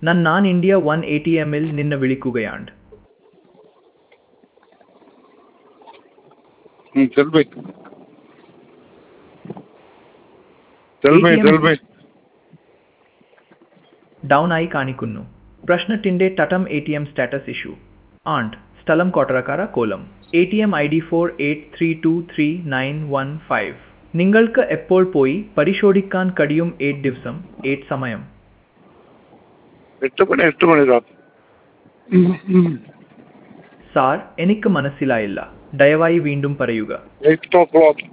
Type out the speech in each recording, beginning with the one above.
ഞാൻ നാൻ India one A T എമ്മിൽ നിന്ന് വിളിക്കുകയാണ് Hmm, tell me. Tell me, ATM tell me. Down ആയി കാണിക്കുന്നു പ്രശ്നത്തിന്റെ ടട്ടം A T M status issue ആണ്ട് സ്ഥലം Kottarakkara Kollam A T M I D four eight three two three nine one five നിങ്ങൾക്ക് എപ്പോൾ പോയി പരിശോധിക്കാൻ കഴിയും എയ്റ്റ് ദിവസം എയ്റ്റ് സമയം എട്ട് മണി എട്ട് മണി രാത്രി സാർ എനിക്ക് മനസ്സിലായില്ല ദയവായി വീണ്ടും പറയുക eight o'clock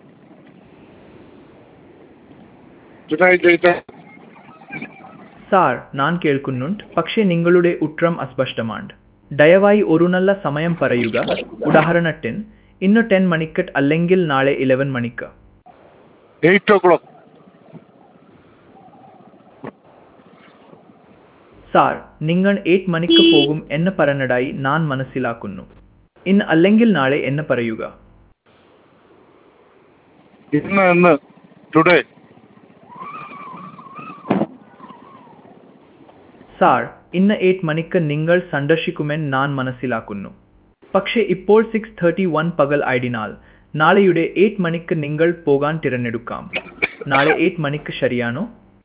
tonight eight sir ഞാൻ കേൾക്കുന്നുണ്ട് പക്ഷേ നിങ്ങളുടെ ഉത്തരം അസ്പഷ്ടമാണ് ദയവായി ഒരു നല്ല സമയം പറയുക ഉദാഹരണത്തിന് ഇന്ന് ടെൻ മണിക്ക് അല്ലെങ്കിൽ നാളെ ഇലവൻ മണിക്ക് എയ്റ്റ് ഓ ക്ലോക്ക് സാർ നിങ്ങൾ എയ്റ്റ് മണിക്ക് പോകും എന്ന് പറഞ്ഞതായി ഞാൻ മനസ്സിലാക്കുന്നു ഇന്ന് അല്ലെങ്കിൽ നാളെ എന്ന് പറയുക ഇന്ന് ഇന്ന് ടുഡേ സാർ ഇന്ന് എയ്റ്റ് മണിക്ക് നിങ്ങൾ സന്ദർശിക്കുമെന്ന് ഞാൻ മനസ്സിലാക്കുന്നു പക്ഷേ ഇപ്പോൾ സിക്സ് തേർട്ടി വൺ പകൽ ആയതിനാൽ നാളെയുടെ എയ്റ്റ് മണിക്ക് നിങ്ങൾ പോകാൻ തിരഞ്ഞെടുക്കാം നാളെ എയ്റ്റ് മണിക്ക് ശരിയാണോ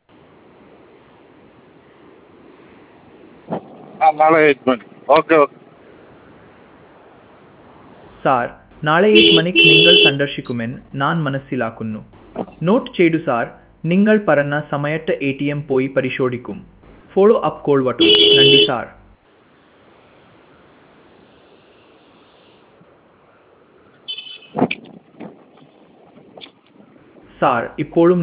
ആ നാളെ എയ്റ്റ് മണി ഓക്കെ ഓക്കെ സാർ നാളെ എയ്റ്റ് മണിക്ക് നിങ്ങൾ സന്ദർശിക്കുമെന്ന് ഞാൻ മനസ്സിലാക്കുന്നു നോട്ട് ചെയ്തു സാർ നിങ്ങൾ പറഞ്ഞ സമയത്ത് എ ടി എം പോയി പരിശോധിക്കും ഫോളോ അപ്പ് കോൾ വട്ടു നന്ദി സാർ സാർ ഇപ്പോഴും